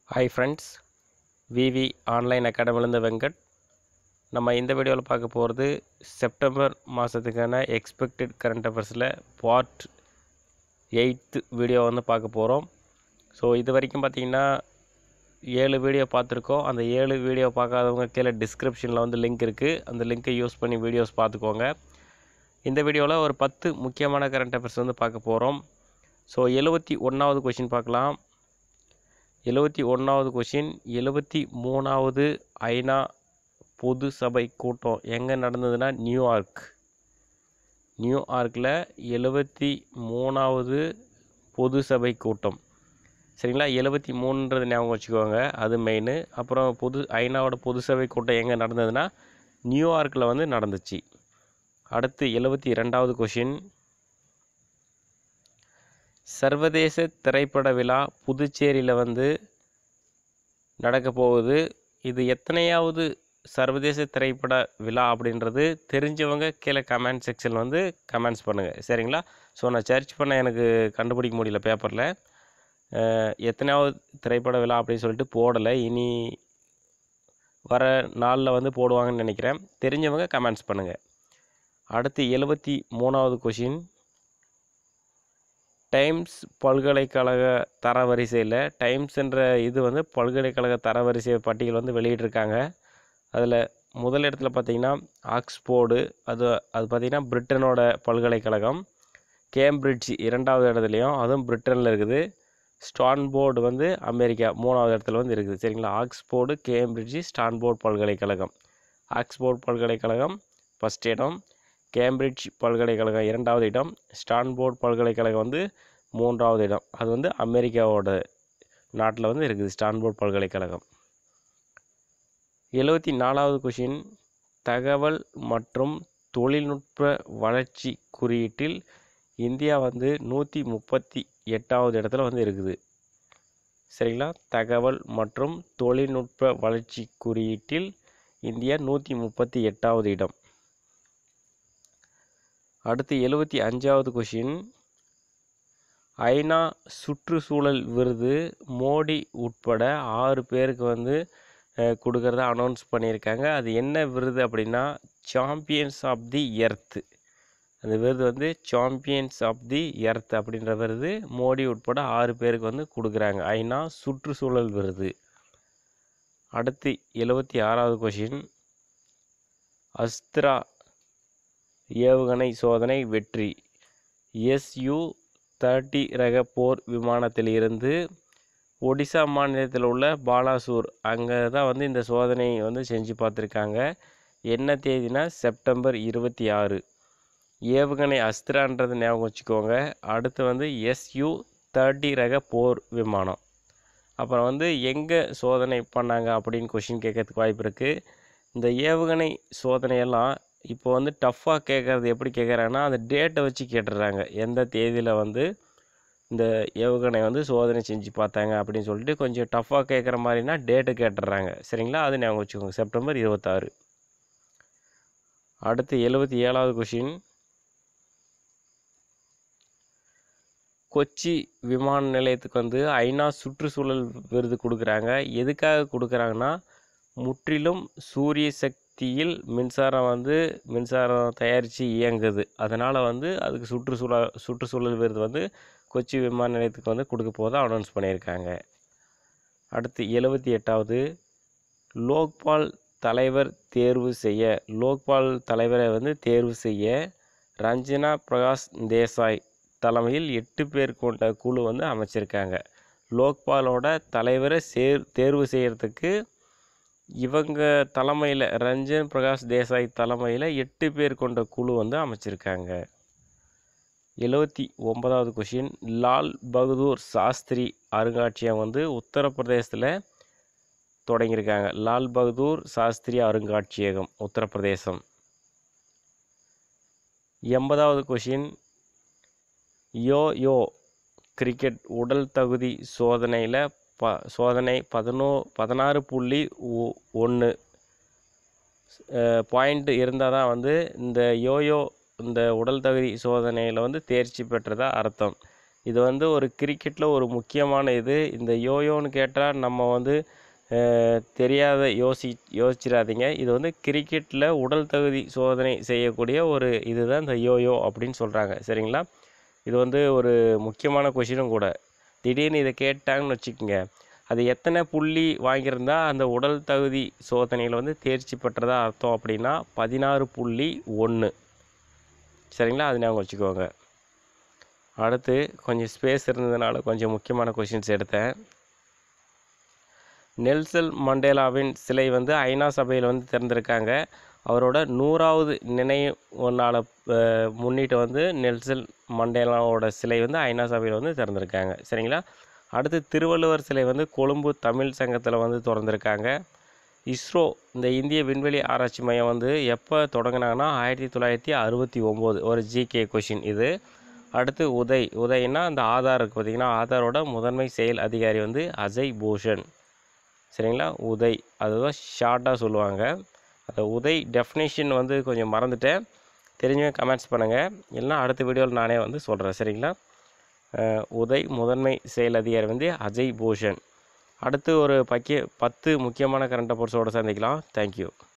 hi friends V ஆன்லைன் online Venkat நம்ம இந்த வீடியோவில் பார்க்க போகிறது செப்டம்பர் மாதத்துக்கான எக்ஸ்பெக்டட் கரண்ட் அஃபேர்ஸில் பார்ட் எயித்து வீடியோ வந்து பார்க்க போகிறோம் ஸோ இது வரைக்கும் பார்த்தீங்கன்னா ஏழு வீடியோ பார்த்துருக்கோம் அந்த ஏழு வீடியோ பார்க்காதவங்க கீழே டிஸ்கிரிப்ஷனில் வந்து லிங்க் இருக்குது அந்த லிங்க்கை யூஸ் பண்ணி வீடியோஸ் பார்த்துக்கோங்க இந்த வீடியோவில் ஒரு பத்து முக்கியமான கரண்ட் அஃபேர்ஸ் வந்து பார்க்க போகிறோம் ஸோ எழுபத்தி ஒன்றாவது கொஷின் பார்க்கலாம் எழுபத்தி ஒன்றாவது கொஷின் எழுபத்தி மூணாவது ஐநா பொது சபை கூட்டம் எங்கே நடந்ததுன்னா நியூயார்க் நியூயார்க்கில் எழுபத்தி மூணாவது பொது சபை கூட்டம் சரிங்களா எழுபத்தி மூணுன்றது ஞாபகம் வச்சுக்கோங்க அது மெயின் அப்புறம் பொது ஐநாவோட பொது சபை கூட்டம் எங்கே நடந்ததுன்னா நியூயார்க்கில் வந்து நடந்துச்சு அடுத்து எழுபத்தி ரெண்டாவது கொஷின் சர்வதேச திரைப்பட விழா புதுச்சேரியில் வந்து நடக்க போகுது இது எத்தனையாவது சர்வதேச திரைப்பட விழா அப்படின்றது தெரிஞ்சவங்க கீழே கமெண்ட் செக்ஷன் வந்து கமெண்ட்ஸ் பண்ணுங்கள் சரிங்களா ஸோ நான் சர்ச் பண்ண எனக்கு கண்டுபிடிக்க முடியல பேப்பரில் எத்தனையாவது திரைப்பட விழா அப்படின்னு சொல்லிட்டு போடலை இனி வர நாளில் வந்து போடுவாங்கன்னு நினைக்கிறேன் தெரிஞ்சவங்க கமெண்ட்ஸ் பண்ணுங்கள் அடுத்து எழுபத்தி மூணாவது கொஷின் டைம்ஸ் பல்கலைக்கழக தரவரிசையில் டைம்ஸ் என்ற இது வந்து பல்கலைக்கழக தரவரிசை பட்டியல் வந்து வெளியிட்டிருக்காங்க அதில் முதல் இடத்துல பார்த்தீங்கன்னா ஆக்ஸ்போர்டு அது அது பார்த்திங்கன்னா பிரிட்டனோட பல்கலைக்கழகம் கேம்பிரிட்ஜ் இரண்டாவது இடத்துலையும் அதுவும் பிரிட்டனில் இருக்குது ஸ்டான்போர்டு வந்து அமெரிக்கா மூணாவது இடத்துல வந்து இருக்குது சரிங்களா ஆக்ஸ்போர்டு கேம்பிரிட்ஜ் ஸ்டான்போர்ட் பல்கலைக்கழகம் ஆக்ஸ்போர்ட் பல்கலைக்கழகம் ஃபஸ்ட் இடம் கேம்பிரிட்ஜ் பல்கலைக்கழகம் இரண்டாவது இடம் ஸ்டான்போர்ட் பல்கலைக்கழகம் வந்து மூன்றாவது இடம் அது வந்து அமெரிக்காவோட நாட்டில் வந்து இருக்குது ஸ்டான்போர்ட் பல்கலைக்கழகம் எழுபத்தி நாலாவது கொஷின் தகவல் மற்றும் தொழில்நுட்ப வளர்ச்சி குறியீட்டில் இந்தியா வந்து நூற்றி முப்பத்தி எட்டாவது இடத்துல வந்து இருக்குது சரிங்களா தகவல் மற்றும் தொழில்நுட்ப வளர்ச்சி குறியீட்டில் இந்தியா நூற்றி முப்பத்தி எட்டாவது இடம் அடுத்து எழுபத்தி அஞ்சாவது கொஷின் ஐநா சுற்றுச்சூழல் விருது மோடி உட்பட ஆறு பேருக்கு வந்து கொடுக்கறத அனௌன்ஸ் பண்ணியிருக்காங்க அது என்ன விருது அப்படின்னா சாம்பியன்ஸ் ஆஃப் தி எர்த்து அந்த விருது வந்து சாம்பியன்ஸ் ஆஃப் தி எர்த் அப்படின்ற விருது மோடி உட்பட ஆறு பேருக்கு வந்து கொடுக்குறாங்க ஐநா சுற்றுச்சூழல் விருது அடுத்து எழுபத்தி ஆறாவது கொஷின் அஸ்த்ரா ஏவுகணை சோதனை வெற்றி எஸ்யூ தேர்ட்டி ரக போர் விமானத்தில் இருந்து ஒடிசா மாநிலத்தில் உள்ள பாலாசூர் அங்கே தான் வந்து இந்த சோதனை வந்து செஞ்சு பார்த்துருக்காங்க என்ன தேதினா செப்டம்பர் இருபத்தி ஆறு ஏவுகணை அஸ்திரான்றது ஞாபகம் வச்சுக்கோங்க அடுத்து வந்து எஸ்யூ தேர்ட்டி ரக போர் விமானம் அப்புறம் வந்து எங்கே சோதனை பண்ணாங்க அப்படின்னு கொஷின் கேட்கறதுக்கு வாய்ப்பு இருக்குது இந்த ஏவுகணை சோதனையெல்லாம் இப்போ வந்து டஃப்பாக கேட்குறது எப்படி கேட்குறாங்கன்னா அந்த டேட்டை வச்சு கேட்டுடுறாங்க எந்த தேதியில் வந்து இந்த ஏவுகணை வந்து சோதனை செஞ்சு பார்த்தாங்க அப்படின்னு சொல்லிட்டு கொஞ்சம் டஃப்பாக கேட்குற மாதிரினா டேட்டு கேட்டுடுறாங்க சரிங்களா அது ஞாபகம் வச்சுக்கோங்க செப்டம்பர் இருபத்தாறு அடுத்து எழுபத்தி ஏழாவது கொஷின் கொச்சி விமான நிலையத்துக்கு வந்து ஐநா சுற்றுச்சூழல் விருது கொடுக்குறாங்க எதுக்காக கொடுக்குறாங்கன்னா முற்றிலும் சூரிய சக்தியில் மின்சாரம் வந்து மின்சாரம் தயாரித்து இயங்குது அதனால் வந்து அதுக்கு சுற்றுச்சூழல் சுற்றுச்சூழல் விருது வந்து கொச்சி விமான நிலையத்துக்கு வந்து கொடுக்க போதாக அனௌன்ஸ் பண்ணியிருக்காங்க அடுத்து எழுபத்தி எட்டாவது லோக்பால் தலைவர் தேர்வு செய்ய லோக்பால் தலைவரை வந்து தேர்வு செய்ய ரஞ்சனா பிரகாஷ் தேசாய் தலைமையில் எட்டு பேர் கொண்ட குழு வந்து அமைச்சிருக்காங்க லோக்பாலோட தலைவரை சேர் தேர்வு செய்கிறதுக்கு இவங்க தலைமையில் ரஞ்சன் பிரகாஷ் தேசாய் தலைமையில் எட்டு பேர் கொண்ட குழு வந்து அமைச்சிருக்காங்க எழுபத்தி ஒன்பதாவது கொஷின் லால் பகதூர் சாஸ்திரி அருங்காட்சியகம் வந்து உத்தரப்பிரதேசத்தில் தொடங்கியிருக்காங்க லால் பகதூர் சாஸ்திரி அருங்காட்சியகம் உத்தரப்பிரதேசம் எண்பதாவது கொஷின் யோ யோ கிரிக்கெட் உடல் தகுதி சோதனையில் ப சோதனை பதினோ பதினாறு புள்ளி ஒன்று பாயிண்ட் இருந்தால் தான் வந்து இந்த யோயோ இந்த உடல் தகுதி சோதனையில் வந்து தேர்ச்சி பெற்றதா அர்த்தம் இது வந்து ஒரு கிரிக்கெட்டில் ஒரு முக்கியமான இது இந்த யோயோன்னு கேட்டால் நம்ம வந்து அஹ், தெரியாத யோசி யோசிச்சிடாதீங்க இது வந்து கிரிக்கெட்டில் உடல் தகுதி சோதனை செய்யக்கூடிய ஒரு இதுதான் இந்த யோயோ அப்படின்னு சொல்கிறாங்க சரிங்களா இது வந்து ஒரு முக்கியமான கொஷினும் கூட திடீர்னு இதை கேட்டாங்கன்னு வச்சுக்கோங்க அது எத்தனை புள்ளி வாங்கியிருந்தா அந்த உடல் தகுதி சோதனையில் வந்து தேர்ச்சி பெற்றதா அர்த்தம் அப்படின்னா பதினாறு புள்ளி ஒன்று சரிங்களா அது ஞாபகம் வச்சுக்கோங்க அடுத்து கொஞ்சம் ஸ்பேஸ் இருந்ததுனால கொஞ்சம் முக்கியமான கொஷின்ஸ் எடுத்தேன் நெல்சல் மண்டேலாவின் சிலை வந்து ஐநா சபையில் வந்து திறந்திருக்காங்க அவரோட நூறாவது நினைவு நாளை அஹ், முன்னிட்டு வந்து நெல்சல் மண்டேலாவோட சிலை வந்து ஐநா சபையில் வந்து திறந்திருக்காங்க சரிங்களா அடுத்து திருவள்ளுவர் சிலை வந்து கொழும்பு தமிழ் சங்கத்தில் வந்து திறந்திருக்காங்க இஸ்ரோ இந்த இந்திய விண்வெளி ஆராய்ச்சி மையம் வந்து எப்போ தொடங்கினாங்கன்னா ஆயிரத்தி தொள்ளாயிரத்தி அறுபத்தி ஒம்பது ஒரு ஜிகே கொஷின் இது அடுத்து உதய் உதய்னா அந்த ஆதார் இருக்குது பார்த்தீங்கன்னா ஆதாரோட முதன்மை செயல் அதிகாரி வந்து அஜய் பூஷன் சரிங்களா உதய் அதுதான் ஷார்ட்டாக சொல்லுவாங்க அந்த உதய் டெஃபினேஷன் வந்து கொஞ்சம் மறந்துட்டேன் தெரிஞ்சவங்க கமெண்ட்ஸ் பண்ணுங்கள் இல்லைனா அடுத்த வீடியோவில் நானே வந்து சொல்கிறேன் சரிங்களா அஹ், உதய் முதன்மை செயல் அதிகாரி வந்து அஜய் பூஷன் அடுத்து ஒரு பக்கிய பத்து முக்கியமான கரண்ட் அஃபேர்ஸோடு சந்திக்கலாம் தேங்க்யூ